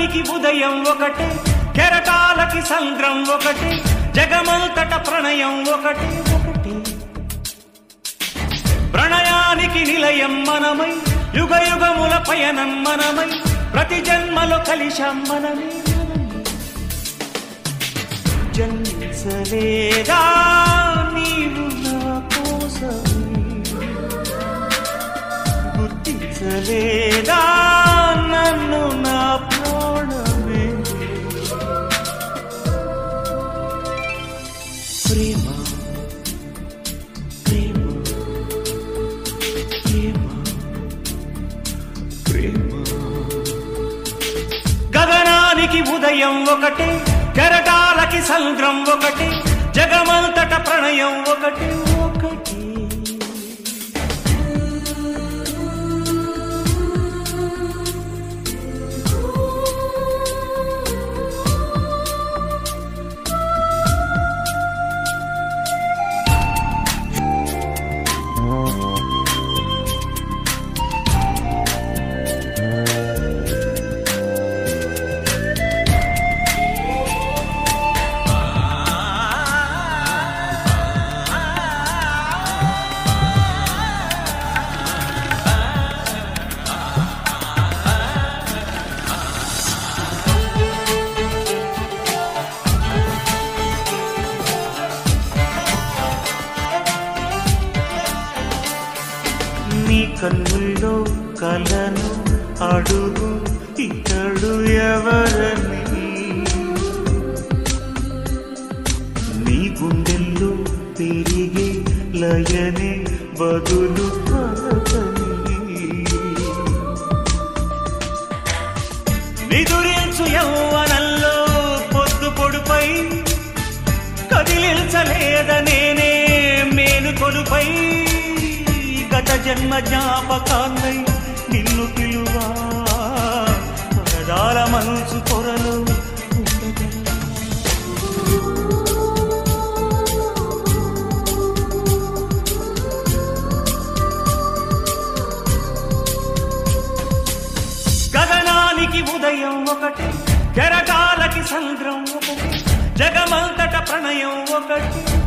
గగనానికి ఉదయం ఒకటే కెరటాలకి సంద్రం ఒకటే జగమంతట ప్రణయం ఒకటే ఒకటే ప్రణయానికి నిలయం మనమై యుగ యుగముల పయనం మనమై ప్రతి జన్మలో కలిశాం మనమే జన్మించలేదా నీవు నా కోసమే గుర్తించలేదా నన్ను నా ప్రాణమే ప్రేమ ప్రేమ ప్రేమ ప్రేమ గగనానికి ఉదయం ఒకటే కెరటాలకి సంద్రం ఒకటే జగమంతట ప్రణయం ఒకటే ఒకటే నీ కన్నుల్లో కలను అడుగు ఇతడు ఎవరని నీ గుండెల్లో పెరిగే లయనే బదులు పలకని నిదురించు యౌవనంలో పొద్దు పొడుపై కదిలించలేద నేనే మేలు కొలుపై గత జన్మ జ్ఞాపకాన్నై నిన్ను పిలువా పరదాల మనసు కొరలు ఉండగలవా? గగనానికి ఉదయం ఒకటి కెరటాలకి సంద్రం ఒకటి జగమంతట ప్రణయం ఒకటి